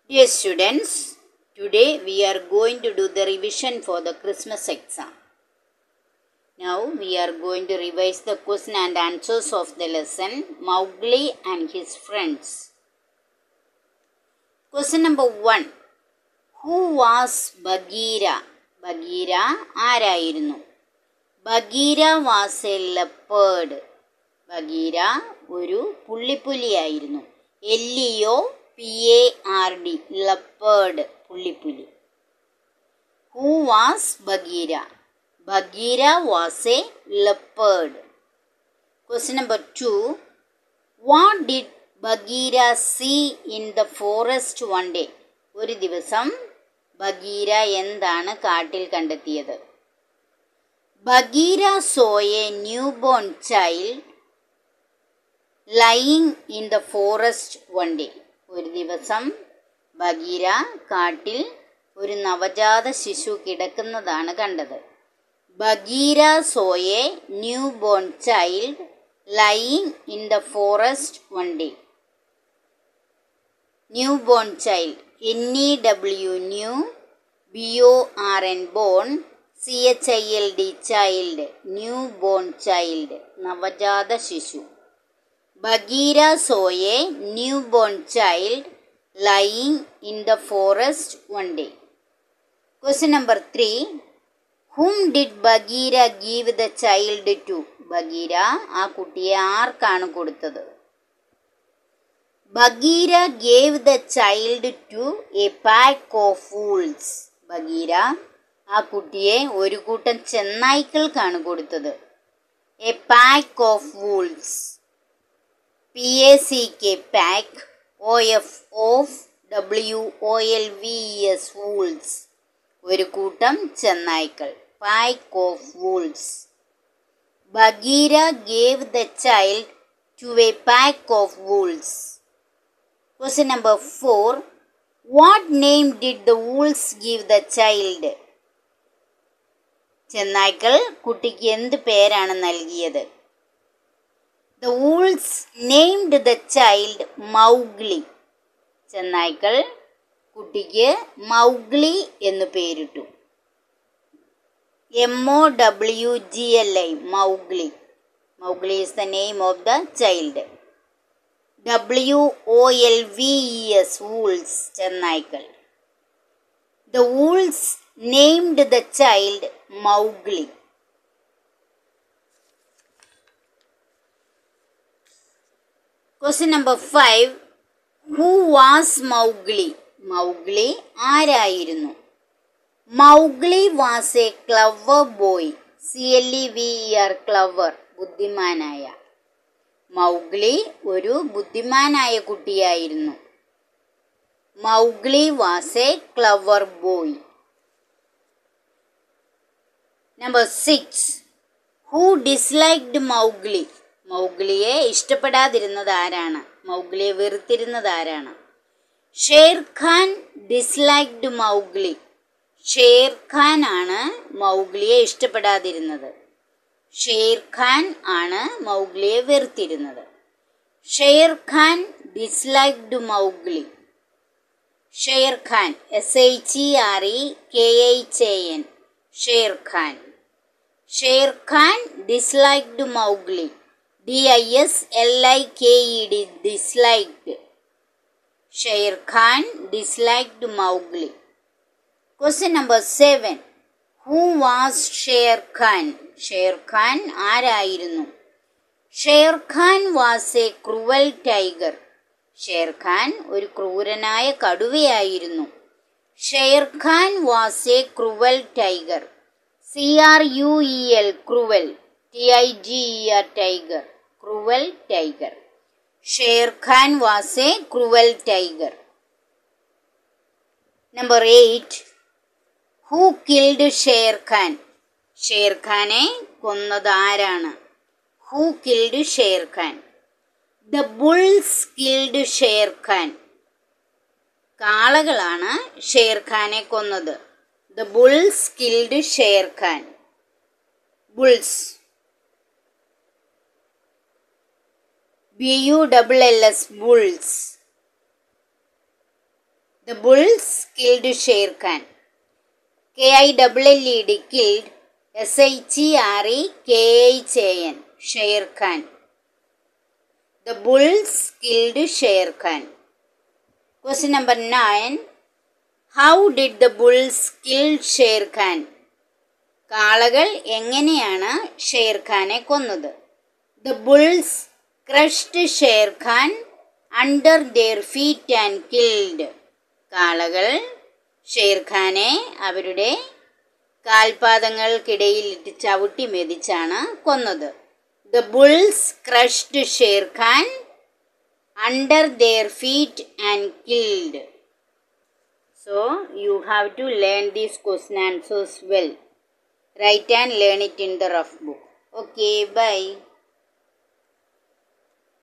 Dear students, today we are going to do the revision for the Christmas exam. Now we are going to revise the question and answers of the lesson Mowgli and his friends. Question number one Who was Bagheera? Bagheera ആരായിരുന്നു Bagheera was a leopard Bagheera ഒരു പുള്ളിപ്പുലിയായിരുന്നു L E O P A R D leopard പുള്ളിപ്പുലി who was Bagheera Bagheera was a leopard question number two what did Bagheera see in the forest one day ഒരു ദിവസം Bagheera എന്താണ് കാട്ടിൽ കണ്ടെത്തിയത് Bagheera saw a new born child lying in the forest one day ഒരു ദിവസം Bagheera കാട്ടിൽ ഒരു നവജാത ശിശു കിടക്കുന്നതാണ് കണ്ടത് Bagheera saw a new born child lying in the forest one day new born child N E W new B O R N born C H I L D child new born child നവജാത ശിശു Bagheera saw a new born child lying in the forest one day question number three whom did Bagheera give the child to Bagheera ആ കുട്ടിയെ ആർക്കാണ് കൊടുത്തത് Bagheera gave the child to a pack of wolves Bagheera ആ കുട്ടിയെ ഒരു കൂട്ടം ചെന്നായ്ക്കൾക്കാണ് കൊടുത്തത് a pack of wolves P A C K pack O F of W O L V S wolves ഒരു കൂട്ടം ചെന്നായ്ക്കൾ pack of wolves Bagheera gave the child to a pack of wolves question number four what name did the wolves give the child ചെന്നായ്ക്കൾ കുട്ടിക്ക് എന്ത് പേരാണ് നൽകിയത് the wolves named the child Mowgli ചെന്നായ്ക്കൾ കുട്ടിക്ക് മൗഗ്ലി എന്ന് പേരിട്ടു M O W G L I Mowgli Mowgli is the name of the child W O L V E S wolves ചെന്നായ്ക്കൾ the wolves named the child Mowgli. Question number 5 Who was Mowgli? Mowgli ആരായിരുന്നു Mowgli was a clever boy C L E V E R ബുദ്ധിമാനായ Mowgli ഒരു ബുദ്ധിമാനായ കുട്ടിയായിരുന്നു Mowgli was a clever boy number six who disliked Mowgli മൗഗ്ലിയെ ഇഷ്ടപ്പെടാതിരുന്നത് ആരാണ് മൗഗ്ലിയെ വെറുത്തിരുന്നത് ആരാണ് ഷേർ ഖാൻ ഡിസ്ലൈക്ഡ് മൗഗ്ലി ഷേർ ഖാൻ ആണ് മൗഗ്ലിയെ ഇഷ്ടപ്പെടാതിരുന്നത് ഷേർ ഖാൻ ആണ് മൗഗ്ലിയെ വെറുത്തിരുന്നത് Shere Khan disliked Mowgli Shere Khan S H E R E K H A N Shere Khan Shere Khan disliked Mowgli D I S L I K E D disliked Shere Khan disliked Mowgli question number seven who was Shere Khan Shere Khan ആരായിരുന്നു Shere Khan was a cruel tiger Shere Khan ഒരു ക്രൂരനായ കടുവയായിരുന്നു Shere Khan was a cruel tiger C R U E L cruel T I G E R tiger cruel tiger Shere Khan was a cruel tiger number eight who killed Shere Khan Sher ഖാനെ കൊന്നത് ആരാണ് who killed Shere Khan the bulls killed Shere Khan കാളകളാണ് ഷേർ ഖാനെ കൊന്നത് the bulls killed Shere Khan bulls B U double L S bulls the bulls killed Shere Khan K I double L E D killed S H E R E K H A N Shere Khan the bulls killed Shere Khan question number nine how did the bulls kill Shere Khan കാളകൾ എങ്ങനെയാണ് ഷെയർ ഖാനെ കൊന്നത് the bulls crushed Shere Khan under their feet and killed കാളകൾ ഷെയർ ഖാനെ അവരുടെ കാൽപാദങ്ങൾക്കിടയിൽ ഇട്ട് ചവിട്ടി മെതിച്ചാണ് കൊന്നത് the bulls crushed Shere Khan under their feet and killed so you have to learn these question answers well write and learn it in the rough book okay bye